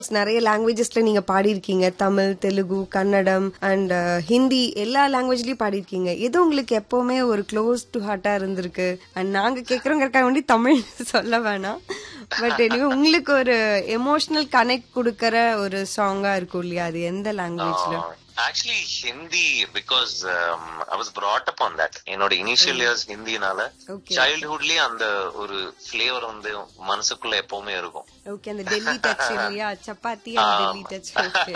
நிறைய லாங்குவேஜஸ்ல நீங்க பாடியிருக்கீங்க தமிழ் தெலுங்கு கன்னடம் அண்ட் ஹிந்தி எல்லா லாங்குவேஜ்லயும் பாடியிருக்கீங்க எது உங்களுக்கு எப்பவுமே ஒரு க்ளோஸ் டு ஹார்ட்டா இருந்திருக்கு அண்ட் நாங்க கேக்குறோங்கிறக்காக வேண்டி தமிழ் சொல்ல வேணாம் பட் எனிவே உங்களுக்கு ஒரு எமோஷனல் கனெக்ட் கொடுக்கற ஒரு சாங்கா இருக்கும் இல்லையா அது எந்த லாங்குவேஜ்ல actually Hindi because I was brought up on that என்னோட இனிஷியல் இயர்ஸ் ஹிந்தினால Okay. சைல்ட்ஹுட்லயே அந்த ஒரு ஃபிளேவர் வந்து மனசுக்குள்ள எப்பவுமே இருக்கும் ஓகே அந்த டெல்லி டச் இல்லையா chapati and Delhi touch okay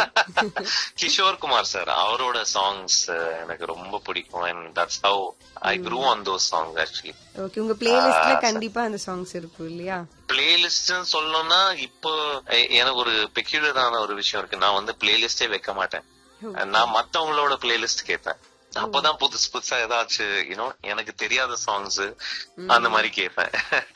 Kishore Kumar sir அவரோட சாங்ஸ் எனக்கு ரொம்ப பிடிக்கும் and that's how I grew on those songs actually okay உங்க பிளேலிஸ்ட்ல கண்டிப்பா அந்த சாங்ஸ் இருக்கும் இல்லையா பிளேலிஸ்ட் சொல்லணும்னா இப்போ எ- எனக்கு ஒரு பெக்யூலரான ஒரு விஷயம் இருக்கு நான் வந்து பிளேலிஸ்டே வைக்க மாட்டேன் நான் மத்தவங்களோட பிளேலிஸ்ட் கேட்பேன் அப்பதான் புதுசு புதுசா ஏதாச்சும் யூனோ எனக்கு தெரியாத சாங்ஸ் அந்த மாதிரி கேட்பேன்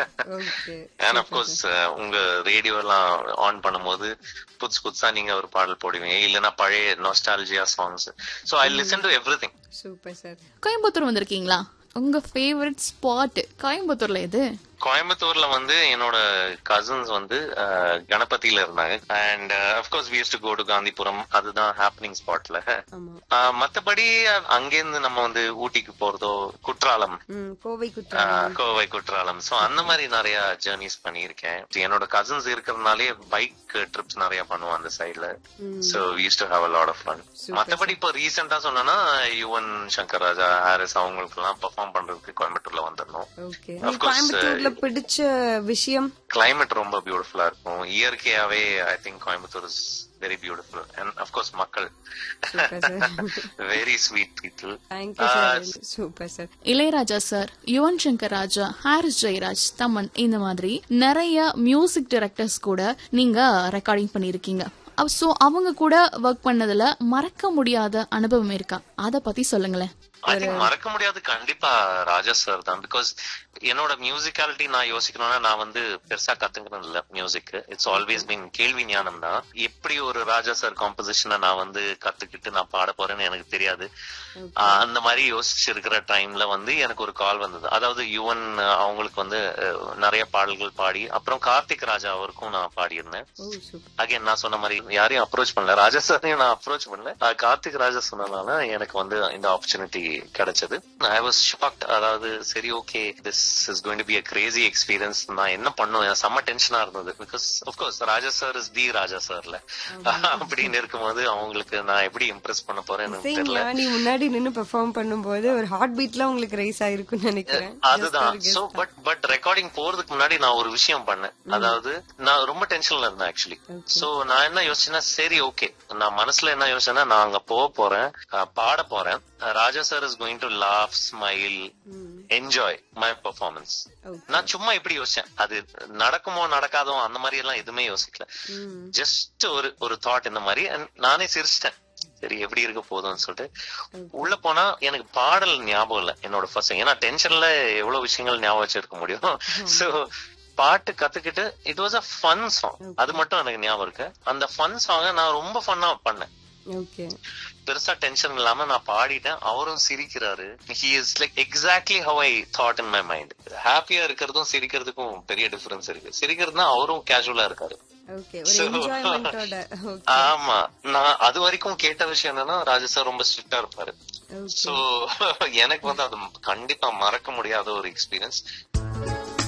ஓகே அண்ட் அப்கோர்ஸ் உங்க ரேடியோ எல்லாம் ஆன் பண்ணும்போது புதுசு புதுசா நீங்க ஒரு பாடல் போடுவீங்க இல்லைன்னா பழைய nostalgia songs so I listen to everything super sir Coimbatore வந்திருக்கீங்களா உங்க ஃபேவரட் ஸ்பாட் கோயம்புத்தூர்ல எது கோயம்புத்தூர்ல வந்து என்னோட கசின்ஸ் வந்து அஹ், கணபதியில இருந்தாங்க and of course we do go to Gandhipuram அதுதான் ஹாப்பனிங் ஸ்பாட்ல ஆமா மத்தபடி அஹ், அங்கேருந்து நம்ம வந்து ஊட்டிக்கு போறதோ குற்றாலம் ம் கோவை குற்றாலம் அஹ், கோவை குற்றாலம் சோ அந்த மாதிரி நிறைய ஜேர்னிஸ் பண்ணியிருக்கேன் என்னோட கசின்ஸ் இருக்கிறதுனாலே பைக் ட்ரிப்ஸ் நிறைய பண்ணுவோம் அந்த சைட்ல so used to have a lot of fun மத்தபடி இப்போ ரீசெண்டா சொன்னா யுவன் சங்கர் ராஜா ஹாரிஸ் அவங்களுக்கு எல்லாம் பெர்ஃபார்ம் பண்றதுக்கு கோயம்புத்தூர்ல வந்திருந்தோம் ஓகே Of உங்களுக்கு course, கோயம்புத்தூர்ல பிடிச்ச விஷயம் கிளைமேட் ரொம்ப பியூட்டிஃபுல்லா இருக்கும் இயற்கையாவே I think Coimbatore is very beautiful and of course மக்கள் super sir very sweet people thank you sir super sir Ilaiyaraaja sir Yuvan Shankar Raja Harris Jayaraj Thaman இந்த மாதிரி நிறைய மியூசிக் டைரக்டர்ஸ் கூட நீங்க ரெக்கார்டிங் பண்ணிருக்கீங்க சோ அவங்க கூட ஒர்க் பண்ணதுல மறக்க முடியாத அனுபவம் இருக்கா அத பத்தி சொல்லுங்களேன் ஐ திங்க் மறக்க முடியாது கண்டிப்பா ராஜா சார் தான் பிகாஸ் என்னோட மியூசிக்காலிட்டி நான் யோசிக்கணும்னா நான் வந்து பெருசா கத்துக்கிறது இல்ல மியூசிக் இட்ஸ் ஆல்வேஸ் மீன் கேள்வி ஞானம் தான் எப்படி ஒரு ராஜா சார் காம்போசிஷனை நான் வந்து கத்துக்கிட்டு நான் பாட போறேன்னு எனக்கு தெரியாது ஆஹ் அந்த மாதிரி யோசிச்சிருக்கிற டைம்ல வந்து எனக்கு ஒரு கால் வந்தது அதாவது யுவன் அஹ், அவங்களுக்கு வந்து அஹ், நிறைய பாடல்கள் பாடி அப்புறம் கார்த்திக் ராஜா அவருக்கும் நான் பாடியிருந்தேன் ஓ சூப்பர் அகைன் நான் சொன்ன மாதிரி யாரையும் அப்ரோச் பண்ணல ராஜா சாரையும் நான் அப்ரோச் பண்ணல அஹ் கார்த்திக் ராஜா சொன்னதுனால எனக்கு வந்து இந்த ஆப்பர்ச்சுனிட்டி கிடைச்சது ஐ வாஸ் ஷாக்ட் அதாவது சரி okay this is going to be a crazy experience நான் என்ன பண்ணுவேன் செம்ம டென்ஷனா இருந்தது because course Raja sir is the Raja சார்ல அப்படின்னு இருக்கும்போது அவங்களுக்கு நான் எப்படி இம்ப்ரெஸ் பண்ண போறேன்னு இசை தெரியல ஞானி முன்னாடி நின்னு பெர்ஃபார்ம் பண்ணும்போது ஒரு ஹார்ட் பீட்ல உங்களுக்கு ரைஸ் ஆயிருக்கும்னு நினைக்கிறேன் அதுதான் சோ பட் பட் ரெக்கார்டிங் போறதுக்கு முன்னாடி நான் ஒரு விஷயம் பண்ணேன் அதாவது நான் ரொம்ப டென்ஷன்ல இருந்தேன் ஆக்சுவலி சோ நான் என்ன யோசிச்சேன்னா சரி ஓகே நான் மனசுல என்ன யோசிச்சேன்னா நான் அங்க போக போறேன் அஹ், பாட போறேன் Raja sir is going to laugh smile enjoy my performance Okay. நான் சும்மா இப்படி யோசிச்சேன் அது நடக்குமோ நடக்காதோ அந்த மாதிரி எல்லாம் எதுவுமே யோசிக்கல ஜஸ்ட் ஒரு ஒரு தாட் இந்த மாதிரி and நானே சிரிச்சிட்டேன் சரி எப்படி இருக்க போதும்னு சொல்லிட்டு உள்ள போனா எனக்கு பாடல் ஞாபகம் இல்ல என்னோட ஃபர்ஸ்ட் ஏன்னா டென்ஷன்ல எவ்வளவு விஷயங்கள் ஞாபகம் வச்சிருக்க முடியும் சோ பாட்டு கத்துக்கிட்டு it was a fun song அது மட்டும் எனக்கு ஞாபகம் இருக்கு அந்த ஃபன் சாங்கை நான் ரொம்ப ஃபன்னா பண்ணேன் ஓகே பெருசா டென்ஷன் இல்லாம நான் பாடிட்டேன் அவரும் சிரிக்கிறாரு he is like exactly how I thought in my mind ஹாப்பியா இருக்கிறதும் சிரிக்கிறதுக்கும் பெரிய டிஃபரன்ஸ் இருக்கு சிரிக்கிறதுனா அவரும் கேஷுவலா இருக்காரு ஓகே ஒரு என்ஜாய்மெண்டோட ஓகே ஆமா நான் அது வரைக்கும் கேட்ட விஷயம் என்னன்னா ராஜா சார் ரொம்ப ஸ்ட்ரிக்டா இருப்பாரு ஓகே சோ எனக்கு வந்து அது கண்டிப்பா மறக்க முடியாத ஒரு எக்ஸ்பீரியன்ஸ்